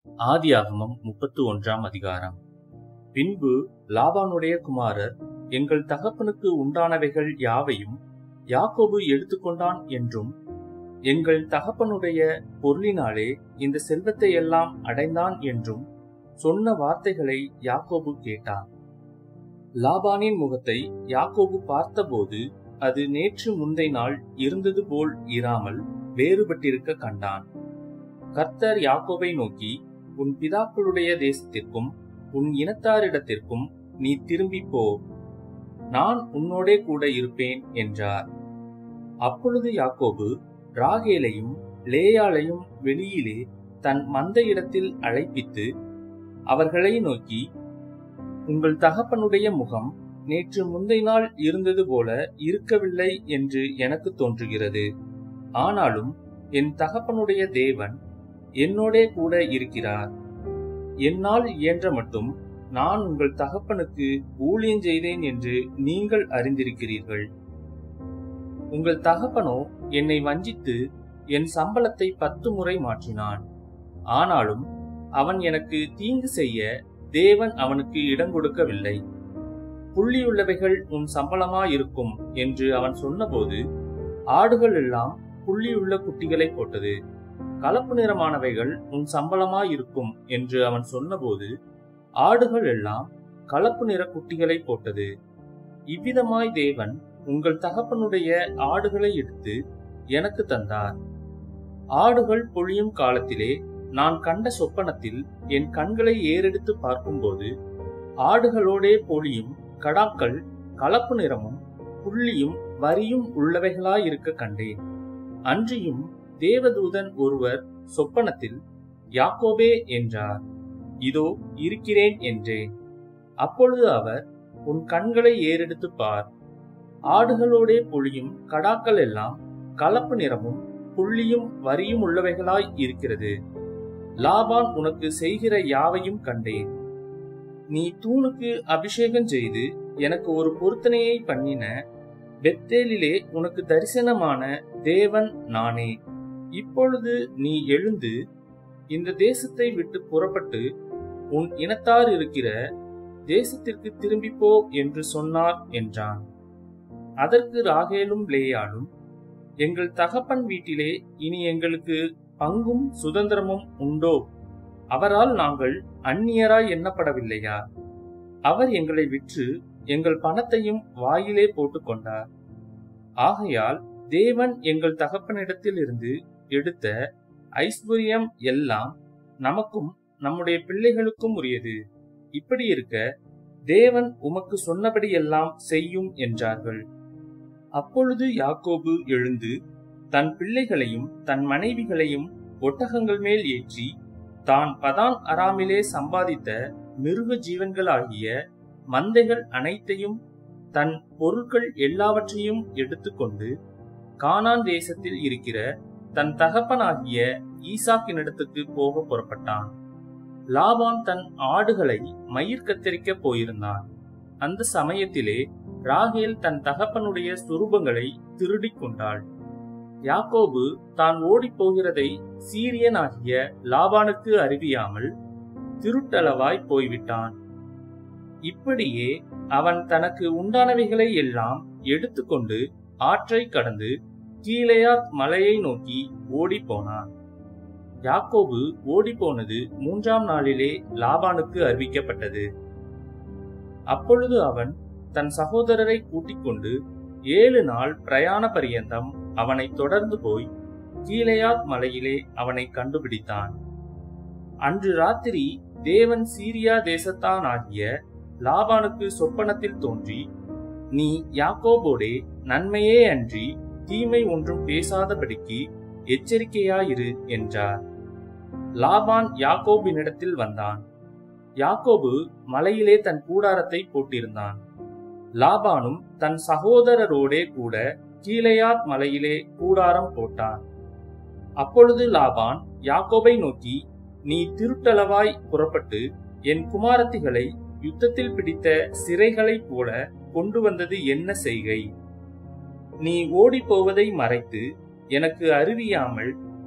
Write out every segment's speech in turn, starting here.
ஆதியாகமம் முப்பத்து ஒன்றாம் அதிகாரம் பின்பு லாபானுடைய குமாரர் எங்கள் தகப்பனுக்கு உண்டானவைகள் யாவையும் யாக்கோபு எடுத்துக்கொண்டான் என்றும் எங்கள் தகப்பனுடைய பொருளினாலே இந்த செல்வத்தை எல்லாம் அடைந்தான் என்றும் சொன்ன வார்த்தைகளை யாக்கோபு கேட்டான் லாபானின் முகத்தை யாக்கோபு பார்த்தபோது அது நேற்று முந்தை நாள் இருந்தது போல் இராமல் வேறுபட்டிருக்க கண்டான் கர்த்தர் யாக்கோபை நோக்கி உன் பிதாக்களுடைய தேசத்திற்கும் உன் இனத்தாரிடத்திற்கும் நீ திரும்பி போ நான் உன்னோடே கூட இருப்பேன் என்றார் அப்பொழுது யாக்கோபு ராகேலையும் லேயாளையும் வெளியிலே தன் மந்த இடத்தில் அழைப்பித்து அவர்களை நோக்கி உங்கள் தகப்பனுடைய முகம் நேற்று முந்தை நாள் இருந்தது போல இருக்கவில்லை என்று எனக்கு தோன்றுகிறது ஆனாலும் என் தகப்பனுடைய தேவன் என்னோடே கூட இருக்கிறார் என்னால் இயன்ற மட்டும் நான் உங்கள் தகப்பனுக்கு ஊழியம் செய்தேன் என்று நீங்கள் அறிந்திருக்கிறீர்கள் உங்கள் தகப்பனோ என்னை வஞ்சித்து என் சம்பளத்தை பத்து முறை மாற்றினான் ஆனாலும் அவன் எனக்கு தீங்கு செய்ய தேவன் அவனுக்கு இடம் கொடுக்கவில்லை புள்ளியுள்ளவைகள் உன் சம்பளமாயிருக்கும் என்று அவன் சொன்னபோது ஆடுகள் எல்லாம் புள்ளியுள்ள குட்டிகளை போட்டது கலப்பு நிறமானவைகள் உன் சம்பளமாயிருக்கும் என்று அவன் சொன்னபோது ஆடுகள் எல்லாம் கலப்பு நிற குட்டிகளை போட்டது இவ்விதமாய் தேவன் உங்கள் தகப்பனுடைய ஆடுகளை எடுத்து எனக்கு தந்தார் ஆடுகள் பொழியும் காலத்திலே நான் கண்ட சொப்பனத்தில் என் கண்களை ஏறெடுத்து பார்க்கும்போது ஆடுகளோடே பொழியும் கடாக்கள் கலப்பு நிறமும் புள்ளியும் வரியும் உள்ளவைகளாயிருக்க கண்டேன் அன்றியும் தேவதூதன் ஒருவர் சொப்பனத்தில் யாக்கோபே என்றார் இதோ இருக்கிறேன் என்றேன் அப்பொழுது அவர் உன் கண்களை ஏறெடுத்து பார் ஆடுகளோடே பொழியும் கடாக்கள் எல்லாம் கலப்பு நிறமும் புள்ளியும் வரியும் உள்ளவைகளாய் இருக்கிறது லாபான் உனக்கு செய்கிற யாவையும் கண்டேன் நீ தூணுக்கு அபிஷேகம் செய்து எனக்கு ஒரு பொருத்தனையை பண்ணின பெத்தேலிலே உனக்கு தரிசனமான தேவன் நானே இப்பொழுது நீ எழுந்து இந்த தேசத்தை விட்டு புறப்பட்டு உன் இனத்தார் இருக்கிற தேசத்திற்கு திரும்பி போ என்று சொன்னார் என்றான் அதற்கு ராகேலும் லேயாலும் எங்கள் தகப்பன் வீட்டிலே இனி எங்களுக்கு பங்கும் சுதந்திரமும் உண்டோ அவரால் நாங்கள் அந்நியராய் எண்ணப்படவில்லையா அவர் எங்களை விற்று எங்கள் பணத்தையும் வாயிலே போட்டுக் கொண்டார் ஆகையால் தேவன் எங்கள் தகப்பனிடத்தில் இருந்து எடுத்த ஐஸ்வர்யம் எல்லாம் நமக்கும் நம்முடைய பிள்ளைகளுக்கும் உரியது இப்படி இருக்க தேவன் உமக்கு சொன்னபடியெல்லாம் செய்யும் என்றார்கள் அப்பொழுது யாக்கோபு எழுந்து தன் பிள்ளைகளையும் தன் மனைவிகளையும் ஒட்டகங்கள் மேல் ஏற்றி தான் பதான் அராமிலே சம்பாதித்த மிருக ஜீவன்களாகிய மந்தைகள் அனைத்தையும் தன் பொருட்கள் எல்லாவற்றையும் எடுத்துக்கொண்டு கானான் தேசத்தில் இருக்கிற தன் தகப்பனாகிய ஈசாக்கினிடத்துக்கு போக புறப்பட்டான் லாபான் தன் ஆடுகளை மயிர் கத்தரிக்க போயிருந்தான் அந்த சமயத்திலே ராகேல் தன் தகப்பனுடைய சுரூபங்களை திருடிக் கொண்டாள் யாக்கோபு தான் ஓடிப் போகிறதை சீரியனாகிய லாபானுக்கு அறிவியாமல் திருட்டளவாய் போய்விட்டான் இப்படியே அவன் தனக்கு உண்டானவைகளை எல்லாம் எடுத்துக்கொண்டு ஆற்றை கடந்து கீழையாத் மலையை நோக்கி ஓடிப் போனான் யாக்கோபு ஓடிப்போனது மூன்றாம் நாளிலே லாபானுக்கு அறிவிக்கப்பட்டது அப்பொழுது அவன் தன் சகோதரரை கூட்டிக் கொண்டு ஏழு நாள் பிரயாண பரியந்தம் அவனை தொடர்ந்து போய் கீழையாத் மலையிலே அவனை கண்டுபிடித்தான் அன்று ராத்திரி தேவன் சீரியா தேசத்தானாகிய லாபானுக்கு சொப்பனத்தில் தோன்றி நீ யாக்கோபோடே நன்மையே அன்றி தீமை ஒன்றும் பேசாதபடிக்கு எச்சரிக்கையாயிரு என்றார் லாபான் யாக்கோபினிடத்தில் வந்தான் யாக்கோபு மலையிலே தன் கூடாரத்தை போட்டிருந்தான் லாபானும் தன் சகோதரரோடே கூட கீழையாத் மலையிலே கூடாரம் போட்டான் அப்பொழுது லாபான் யாக்கோபை நோக்கி நீ திருட்டளவாய் புறப்பட்டு என் குமாரத்திகளை யுத்தத்தில் பிடித்த சிறைகளைப் போல கொண்டு வந்தது என்ன செய்கை நீ ஓடிப் போவதை மறைத்து எனக்கு அறிவியாமல்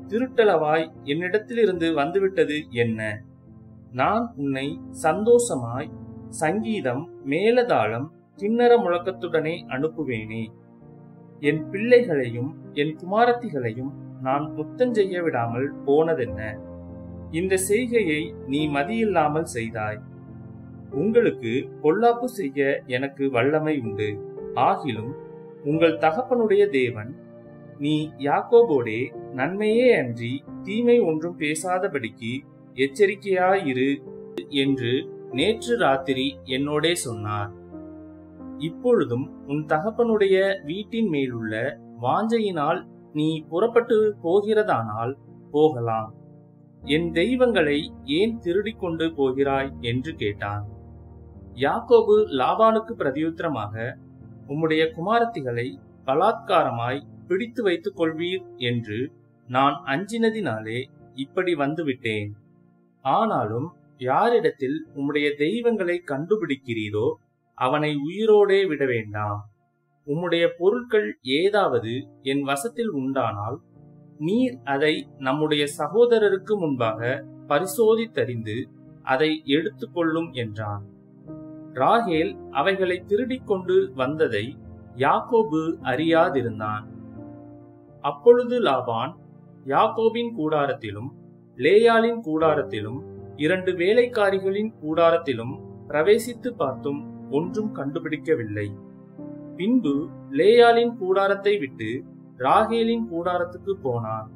திருட்டளவாய் என்னிடத்திலிருந்து வந்துவிட்டது என்ன நான் உன்னை சந்தோஷமாய் சங்கீதம் மேலதாளம் கிண்ணற முழக்கத்துடனே அனுப்புவேனே என் பிள்ளைகளையும் என் குமாரத்திகளையும் நான் முத்தஞ்செய்ய விடாமல் போனதென்ன இந்த செய்கையை நீ மதியில்லாமல் செய்தாய் உங்களுக்கு பொல்லாப்பு செய்ய எனக்கு வல்லமை உண்டு ஆகிலும் உங்கள் தகப்பனுடைய தேவன் நீ யாக்கோபோடே நன்மையே அன்றி தீமை ஒன்றும் பேசாதபடிக்கு எச்சரிக்கையாயிரு என்று நேற்று ராத்திரி என்னோடே சொன்னார் இப்பொழுதும் உன் தகப்பனுடைய வீட்டின் மேலுள்ள வாஞ்சையினால் நீ புறப்பட்டு போகிறதானால் போகலாம் என் தெய்வங்களை ஏன் திருடிக் கொண்டு போகிறாய் என்று கேட்டான் யாக்கோபு லாபானுக்கு பிரதியுத்தரமாக உம்முடைய குமாரத்திகளை பலாத்காரமாய் பிடித்து வைத்துக் கொள்வீர் என்று நான் அஞ்சினதினாலே இப்படி வந்துவிட்டேன் ஆனாலும் யாரிடத்தில் உம்முடைய தெய்வங்களை கண்டுபிடிக்கிறீரோ அவனை உயிரோடே விட வேண்டாம் உம்முடைய பொருட்கள் ஏதாவது என் வசத்தில் உண்டானால் நீர் அதை நம்முடைய சகோதரருக்கு முன்பாக பரிசோதித்தறிந்து அதை எடுத்துக்கொள்ளும் என்றான் ராகேல் அவைகளை திருடிக் கொண்டு வந்ததை யாக்கோபு அறியாதிருந்தான் அப்பொழுது லாபான் யாக்கோபின் கூடாரத்திலும் லேயாளின் கூடாரத்திலும் இரண்டு வேலைக்காரிகளின் கூடாரத்திலும் பிரவேசித்து பார்த்தும் ஒன்றும் கண்டுபிடிக்கவில்லை பின்பு லேயாளின் கூடாரத்தை விட்டு ராகேலின் கூடாரத்துக்கு போனான்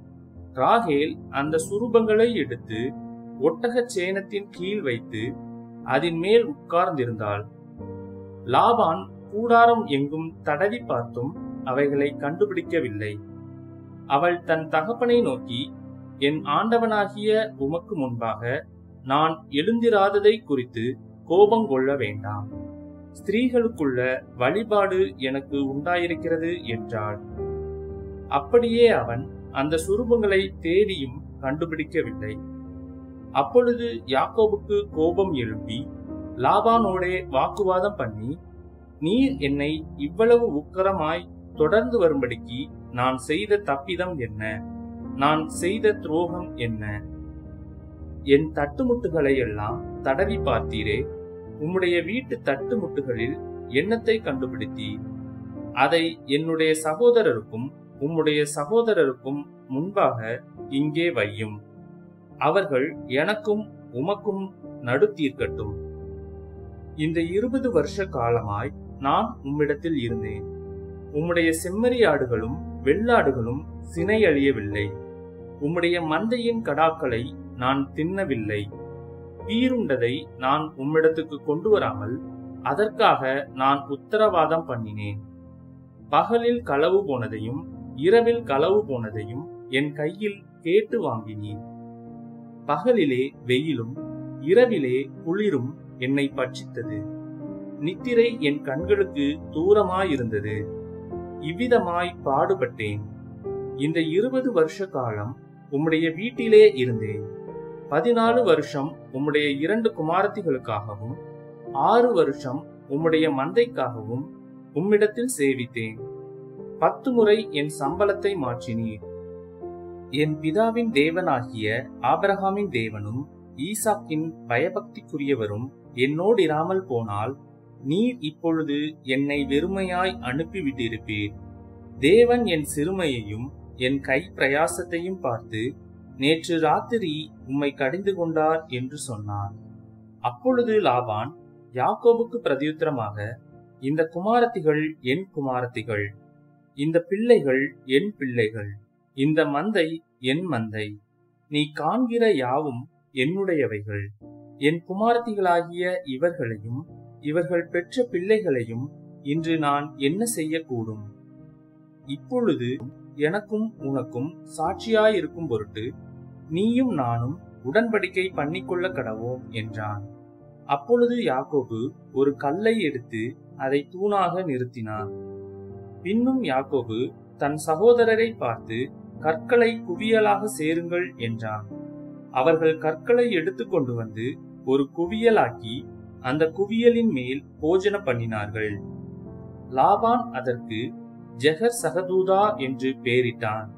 ராகேல் அந்த சுரூபங்களை எடுத்து ஒட்டகச் சேனத்தின் கீழ் வைத்து அதன் மேல் உட்கார்ந்திருந்தாள் லாபான் கூடாரம் எங்கும் தடவி பார்த்தும் அவைகளை கண்டுபிடிக்கவில்லை அவள் தன் தகப்பனை நோக்கி என் ஆண்டவனாகிய உமக்கு முன்பாக நான் எழுந்திராததை குறித்து கோபம் கொள்ள வேண்டாம் ஸ்திரீகளுக்குள்ள வழிபாடு எனக்கு உண்டாயிருக்கிறது என்றாள் அப்படியே அவன் அந்த சுரூபங்களை தேடியும் கண்டுபிடிக்கவில்லை அப்பொழுது யாக்கோபுக்கு கோபம் எழும்பி லாபானோடே வாக்குவாதம் பண்ணி நீர் என்னை இவ்வளவு உக்கரமாய் தொடர்ந்து வரும்படிக்கு நான் செய்த தப்பிதம் என்ன நான் செய்த துரோகம் என்ன என் தட்டுமுட்டுகளை எல்லாம் தடவி பார்த்தீரே உம்முடைய வீட்டு தட்டுமுட்டுகளில் எண்ணத்தை கண்டுபிடித்தீர் அதை என்னுடைய சகோதரருக்கும் உம்முடைய சகோதரருக்கும் முன்பாக இங்கே வையும் அவர்கள் எனக்கும் உமக்கும் நடுத்தீர்க்கட்டும் இந்த இருபது வருஷ காலமாய் நான் உம்மிடத்தில் இருந்தேன் உம்முடைய செம்மறியாடுகளும் வெள்ளாடுகளும் சினை அழியவில்லை உம்முடைய மந்தையின் கடாக்களை நான் தின்னவில்லை பீருண்டதை நான் உம்மிடத்துக்கு கொண்டு வராமல் அதற்காக நான் உத்தரவாதம் பண்ணினேன் பகலில் களவு போனதையும் இரவில் களவு போனதையும் என் கையில் கேட்டு வாங்கினேன் பகலிலே வெயிலும் இரவிலே குளிரும் என்னை பட்சித்தது நித்திரை என் கண்களுக்கு தூரமாயிருந்தது இவ்விதமாய் பாடுபட்டேன் இந்த இருபது வருஷ காலம் உம்முடைய வீட்டிலே இருந்தேன் பதினாலு வருஷம் உம்முடைய இரண்டு குமாரத்திகளுக்காகவும் ஆறு வருஷம் உம்முடைய மந்தைக்காகவும் உம்மிடத்தில் சேவித்தேன் பத்து முறை என் சம்பளத்தை மாற்றினீர் என் பிதாவின் தேவனாகிய ஆபிரகாமின் தேவனும் ஈசாக்கின் பயபக்திக்குரியவரும் என்னோடு இராமல் போனால் நீர் இப்பொழுது என்னை வெறுமையாய் அனுப்பிவிட்டிருப்பீர் தேவன் என் சிறுமையையும் என் கை பிரயாசத்தையும் பார்த்து நேற்று ராத்திரி உம்மை கடிந்து கொண்டார் என்று சொன்னார் அப்பொழுது லாபான் யாக்கோபுக்கு பிரதியுத்தரமாக இந்த குமாரத்திகள் என் குமாரத்திகள் இந்த பிள்ளைகள் என் பிள்ளைகள் இந்த மந்தை என் மந்தை நீ காண்கிற யாவும் என்னுடையவைகள் என் குமாரத்திகளாகிய இவர்களையும் இவர்கள் பெற்ற பிள்ளைகளையும் இன்று நான் என்ன செய்யக்கூடும் இப்பொழுது எனக்கும் உனக்கும் சாட்சியாயிருக்கும் பொருட்டு நீயும் நானும் உடன்படிக்கை பண்ணிக்கொள்ள கடவோம் என்றான் அப்பொழுது யாக்கோபு ஒரு கல்லை எடுத்து அதை தூணாக நிறுத்தினான் பின்னும் யாக்கோபு தன் சகோதரரை பார்த்து கற்களை குவியலாக சேருங்கள் என்றான் அவர்கள் கற்களை எடுத்துக்கொண்டு வந்து ஒரு குவியலாக்கி அந்த குவியலின் மேல் போஜன பண்ணினார்கள் லாபான் அதற்கு ஜெகர் சகதூதா என்று பெயரிட்டான்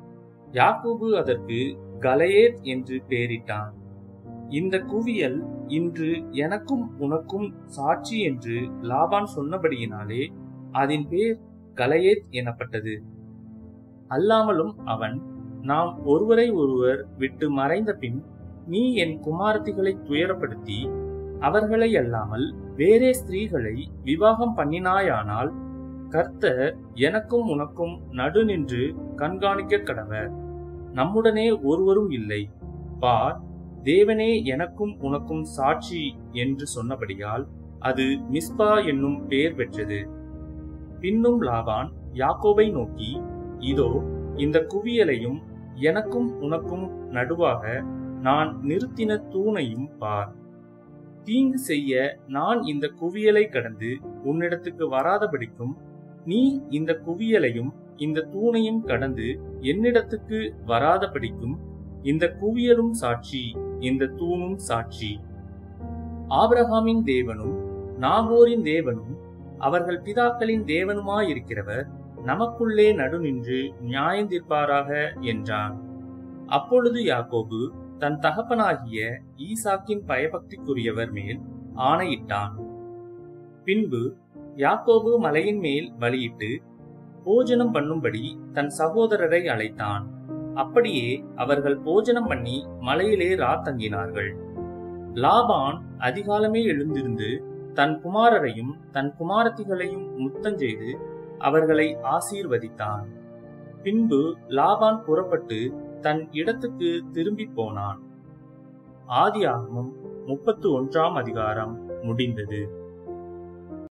யாக்கோபு அதற்கு கலையேத் என்று பெயரிட்டான் இந்த குவியல் இன்று எனக்கும் உனக்கும் சாட்சி என்று லாபான் சொன்னபடியினாலே அதன் பேர் கலையேத் எனப்பட்டது அல்லாமலும் அவன் நாம் ஒருவரை ஒருவர் விட்டு மறைந்த பின் நீ என் குமாரத்திகளை துயரப்படுத்தி அவர்களை அல்லாமல் வேறே ஸ்திரீகளை விவாகம் பண்ணினாயானால் கர்த்தர் எனக்கும் உனக்கும் நடு நின்று கண்காணிக்க கடவர் நம்முடனே ஒருவரும் இல்லை பார் தேவனே எனக்கும் உனக்கும் சாட்சி என்று சொன்னபடியால் அது மிஸ்பா என்னும் பெயர் பெற்றது பின்னும் லாபான் யாக்கோபை நோக்கி இதோ இந்த குவியலையும் எனக்கும் உனக்கும் நடுவாக நான் நிறுத்தின தூணையும் பார் தீங்கு செய்ய நான் இந்த குவியலை கடந்து உன்னிடத்துக்கு வராதபடிக்கும் நீ இந்த குவியலையும் இந்த தூணையும் கடந்து என்னிடத்துக்கு வராதபடிக்கும் இந்த குவியலும் சாட்சி இந்த தூணும் சாட்சி ஆபிரகாமின் தேவனும் நாகோரின் தேவனும் அவர்கள் பிதாக்களின் தேவனுமாயிருக்கிறவர் நமக்குள்ளே நடுநின்று நியாயந்தீர்ப்பாராக என்றான் அப்பொழுது யாக்கோபு தன் தகப்பனாகிய ஈசாக்கின் பயபக்திக்குரியவர் மேல் ஆணையிட்டான் பின்பு யாக்கோபு மலையின் மேல் பலியிட்டு போஜனம் பண்ணும்படி தன் சகோதரரை அழைத்தான் அப்படியே அவர்கள் போஜனம் பண்ணி மலையிலே ராத்தங்கினார்கள் லாபான் அதிகாலமே எழுந்திருந்து தன் குமாரரையும் தன் குமாரத்திகளையும் முத்தஞ்செய்து அவர்களை ஆசீர்வதித்தான் பின்பு லாபான் புறப்பட்டு தன் இடத்துக்கு திரும்பி போனான் ஆதியாகமம் முப்பத்து ஒன்றாம் அதிகாரம் முடிந்தது